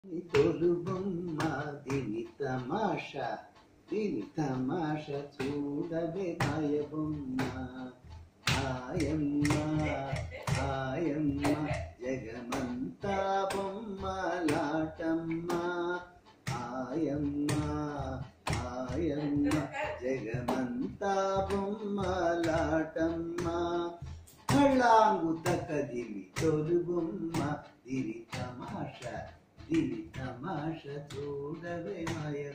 తొలు బొమ్మ దీని తమాష దీని తమాష చూడవే మాయ బొమ్మ ఆయమ్మ ఆయమ్మ జగమంతా బొమ్మలాటమ్మ ఆయమ్మ ఆయమ్మ జగమంతా బొమ్మలాటమ్మ కళ్ళాంగుత కదిలి తొలు బొమ్మ దీని తమాష దీని తమాష చూడవే మాయ